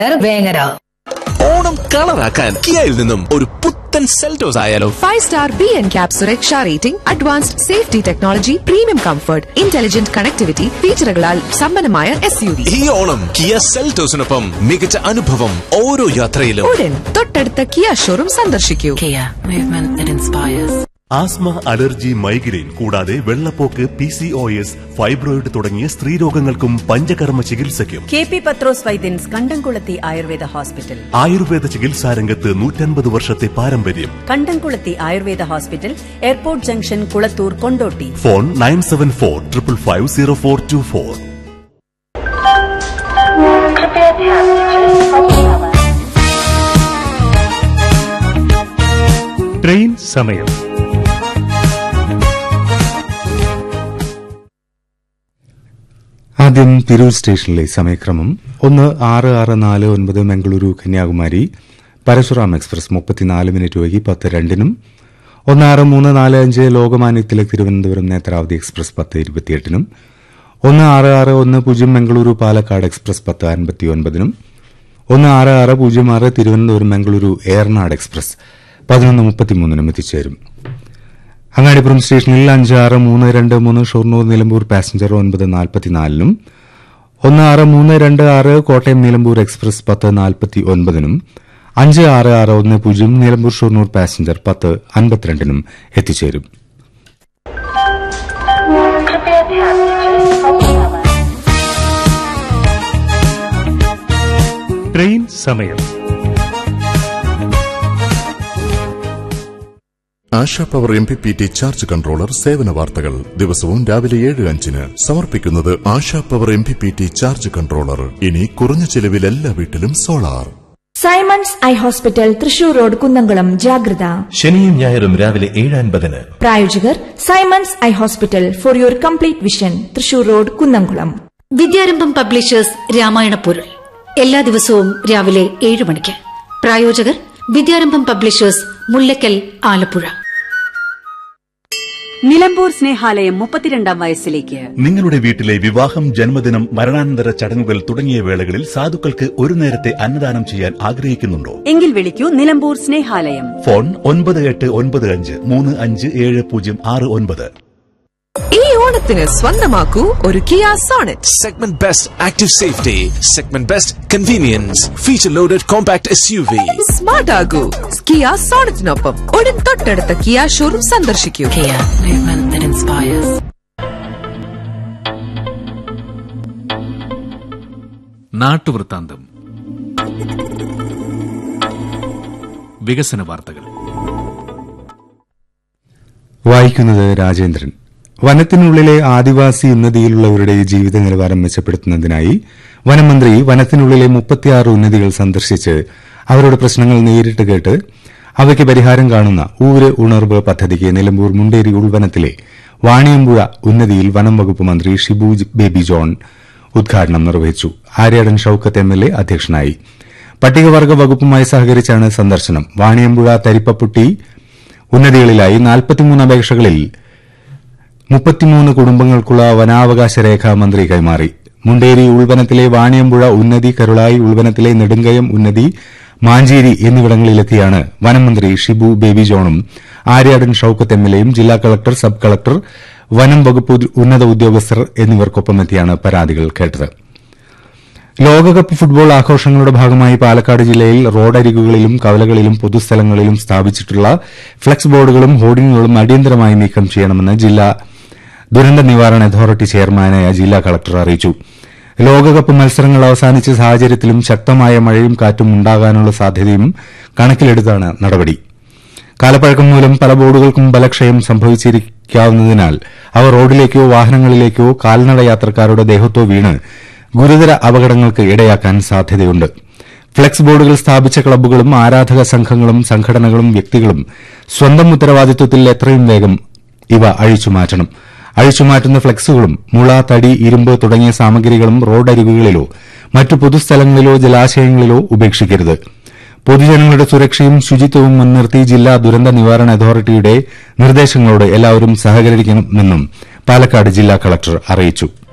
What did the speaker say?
വേങ്ങര ഓണം കളറാക്കാൻ കിയയിൽ നിന്നും ഒരു പുത്തൻ സെൽറ്റോസ് ആയാലോ five star B N cap സുരക്ഷ rating advanced safety technology premium comfort intelligent connectivity ഫീച്ചറുകളാൽ സമ്പന്നമായ എസ് യു വി ഈ ഓണം കിയ സെൽറ്റോസിനൊപ്പം മികച്ച അനുഭവം ഓരോ യാത്രയിലും ഉടൻ തൊട്ടടുത്ത കിയ ഷോറൂം സന്ദർശിക്കൂ Kia, movement that inspires. Asthma allergy migraine കൂടാതെ വെള്ളപ്പോക്ക് P C O S fibroid തുടങ്ങിയ സ്ത്രീരോഗങ്ങൾക്കും പഞ്ചകർമ്മ ചികിത്സയ്ക്കും കെ പി പത്രോസ് വൈദ്യൻസ് കണ്ടംകുളത്തി ആയുർവേദ ഹോസ്പിറ്റൽ ആയുർവേദ ചികിത്സാ രംഗത്ത് നൂറ്റൻപത് വർഷത്തെ പാരമ്പര്യം Kandamkulathi Ayurveda hospital airport junction Kulathur Kondotty phone nine seven four triple five zero four two four train സമയം ആദ്യം തിരൂർ സ്റ്റേഷനിലെ സമയക്രമം ഒന്ന് ആറ് ആറ് നാല് ഒൻപത് മംഗളൂരു കന്യാകുമാരി പരശുറാം എക്സ്പ്രസ് മുപ്പത്തിനാല് മിനിറ്റ് വൈകി പത്ത് രണ്ടിനും ഒന്ന് ആറ് മൂന്ന് നാല് അഞ്ച് ലോകമാന്യ തിലക് തിരുവനന്തപുരം നേത്രാവതി എക്സ്പ്രസ് പത്ത് ഇരുപത്തിയെട്ടിനും ഒന്ന് ആറ് ആറ് ഒന്ന് പൂജ്യം മംഗളൂരു പാലക്കാട് എക്സ്പ്രസ് പത്ത് അൻപത്തി ഒൻപതിനും ഒന്ന് ആറ് ആറ് പൂജ്യം ആറ് തിരുവനന്തപുരം മംഗളൂരു ഏറനാട് എക്സ്പ്രസ് പതിനൊന്ന് മുപ്പത്തിമൂന്നിനും എത്തിച്ചേരും അങ്ങാടിപ്പുറം സ്റ്റേഷനിൽ അഞ്ച് ആറ് മൂന്ന് രണ്ട് മൂന്ന് ഷൊർണൂർ നിലമ്പൂർ പാസഞ്ചർ ഒൻപത് നാൽപ്പത്തിനാലിനും ഒന്ന് ആറ് മൂന്ന് രണ്ട് ആറ് കോട്ടയം നിലമ്പൂർ എക്സ്പ്രസ് പത്ത് നാൽപ്പത്തി ഒൻപതിനും അഞ്ച് ആറ് ആറ് ഒന്ന് പൂജ്യം നിലമ്പൂർ ഷൊർണൂർ പാസഞ്ചർ പത്ത് അൻപത്തിരണ്ടിനും എത്തിച്ചേരും ട്രെയിൻ സമയം Asha power M P P T charge controller സേവന വാർത്തകൾ ദിവസവും രാവിലെ ഏഴ് അഞ്ചിന് സമർപ്പിക്കുന്നത് Asha power M P P T charge controller ഇനി കുറഞ്ഞ ചെലവിൽ എല്ലാ വീട്ടിലും solar Simons eye hospital Thrissur road Kunnamkulam ജാഗ്രത ശനിയും ഞായറും രാവിലെ ഏഴ് അൻപതിന് പ്രായോജകർ Simons eye hospital for your complete vision Thrissur road Kunnamkulam Vidyarambham publishers Ramayana പൊരുൾ എല്ലാ ദിവസവും രാവിലെ ഏഴ് മണിക്ക് പ്രായോജകർ വിദ്യാരംഭം പബ്ലിഷേഴ്സ് മുല്ലക്കൽ ആലപ്പുഴ നിലമ്പൂർ സ്നേഹാലയം മുപ്പത്തിരണ്ടാം വയസ്സിലേക്ക് നിങ്ങളുടെ വീട്ടിലെ വിവാഹം ജന്മദിനം മരണാനന്തര ചടങ്ങുകൾ തുടങ്ങിയ വേളകളിൽ സാധുക്കൾക്ക് ഒരു നേരത്തെ അന്നദാനം ചെയ്യാൻ ആഗ്രഹിക്കുന്നുണ്ടോ എങ്കിൽ വിളിക്കൂ നിലമ്പൂർ സ്നേഹാലയം ഫോൺ ഒൻപത് എട്ട് ഒൻപത് അഞ്ച് മൂന്ന് അഞ്ച് ഏഴ് പൂജ്യം ആറ് ഒൻപത് ഈ ഓണത്തിന് സ്വന്തമാക്കൂ ഒരു Kia Sonet Segment Best Active Safety, Segment Best Convenience, Feature Loaded Compact SUV. Smart ആകൂ കിയ സോണറ്റിനൊപ്പം ഉടൻ തൊട്ടടുത്ത കിയ ഷോറൂം സന്ദർശിക്കൂ Kia, movement that inspires. നാട്ടുവൃത്താന്തം വികസന വാർത്തകൾ വായിക്കുന്നത് രാജേന്ദ്രൻ വനത്തിനുള്ളിലെ ആദിവാസി ഉന്നതിയിലുള്ളവരുടെ ജീവിത നിലവാരം മെച്ചപ്പെടുത്തുന്നതിനായി വനമന്ത്രി വനത്തിനുള്ളിലെ മുപ്പത്തിയാറ് ഉന്നതികൾ സന്ദർശിച്ച് അവരുടെ പ്രശ്നങ്ങൾ നേരിട്ട് കേട്ട് അവയ്ക്ക് പരിഹാരം കാണുന്ന ഊര് ഉണർവ് പദ്ധതിക്ക് നിലമ്പൂർ മുണ്ടേരി ഉൾവനത്തിലെ വാണിയമ്പുഴ ഉന്നതിയിൽ വനം വകുപ്പ് മന്ത്രി ഷിബു ബേബി ജോൺ ഉദ്ഘാടനം നിർവഹിച്ചു Aryadan Shoukath M L A അധ്യക്ഷനായി പട്ടികവർഗ വകുപ്പുമായി സഹകരിച്ചാണ് സന്ദർശനം വാണിയമ്പുഴ തരിപ്പപ്പുട്ടി ഉന്നതികളിലായി നാൽപ്പത്തിമൂന്ന് അപേക്ഷകളിൽ മുപ്പത്തിമൂന്ന് കുടുംബങ്ങൾക്കുള്ള വനാവകാശ രേഖ മന്ത്രി കൈമാറി മുണ്ടേരി ഉൾവനത്തിലെ വാണിയമ്പുഴ ഉന്നതി കരുളായി ഉൾവനത്തിലെ നെടുങ്കയം ഉന്നതി മാഞ്ചേരി എന്നിവിടങ്ങളിലെത്തിയാണ് വനമന്ത്രി ഷിബു ബേബി ജോണും ആര്യാടൻ ഷൌക്കത്ത് എം എൽ എയും ജില്ലാ കളക്ടർ സബ് കളക്ടർ വനം വകുപ്പ് ഉദ്യ- ഉന്നത ഉദ്യോഗസ്ഥർ എന്നിവർക്കൊപ്പമെത്തിയാണ് പരാതികൾ കേട്ടത് ലോകകപ്പ് ഫുട്ബോൾ ആഘോഷങ്ങളുടെ ഭാഗമായി പാലക്കാട് ജില്ലയിൽ റോഡരികുകളിലും കവലകളിലും പൊതുസ്ഥലങ്ങളിലും സ്ഥാപിച്ചിട്ടുള്ള ഫ്ലക്സ് ബോർഡുകളും ഹോർഡിംഗുകളും അടിയന്തരമായി നീക്കം ചെയ്യണമെന്ന് ജില്ലാ ദുരന്ത നിവാരണ അതോറിറ്റി ചെയർമാനായ ജില്ലാ കളക്ടർ അറിയിച്ചു ലോകകപ്പ് മത്സരങ്ങൾ അവസാനിച്ച സാഹചര്യത്തിലും ശക്തമായ മഴയും കാറ്റും ഉണ്ടാകാനുള്ള സാധ്യതയും കണക്കിലെടുത്താണ് നടപടി കാലപ്പഴക്കം മൂലം പല ബോർഡുകൾക്കും ബലക്ഷയം സംഭവിച്ചിരിക്കാവുന്നതിനാൽ അവ റോഡിലേക്കോ വാഹനങ്ങളിലേക്കോ കാൽനട യാത്രക്കാരുടെ ദേഹത്തോ വീണ് ഗുരുതര അപകടങ്ങൾക്ക് ഇടയാക്കാൻ സാധ്യതയുണ്ട് ഫ്ലെക്സ് ബോർഡുകൾ സ്ഥാപിച്ച ക്ലബ്ബുകളും ആരാധക സംഘങ്ങളും സംഘടനകളും വ്യക്തികളും സ്വന്തം ഉത്തരവാദിത്വത്തിൽ എത്രയും വേഗം ഇവ അഴിച്ചുമാറ്റണം അഴിച്ചുമാറ്റുന്ന ഫ്ലെക്സുകളും മുള തടി ഇരുമ്പ് തുടങ്ങിയ സാമഗ്രികളും റോഡരികുകളിലോ മറ്റു പൊതുസ്ഥലങ്ങളിലോ ജലാശയങ്ങളിലോ ഉപേക്ഷിക്കരുത് പൊതുജനങ്ങളുടെ സുരക്ഷയും ശുചിത്വവും മുൻനിർത്തി ജില്ലാ ദുരന്ത നിവാരണ അതോറിറ്റിയുടെ നിർദ്ദേശങ്ങളോട് എല്ലാവരും സഹകരിക്കണമെന്നും പാലക്കാട് ജില്ലാ കളക്ടർ അറിയിച്ചു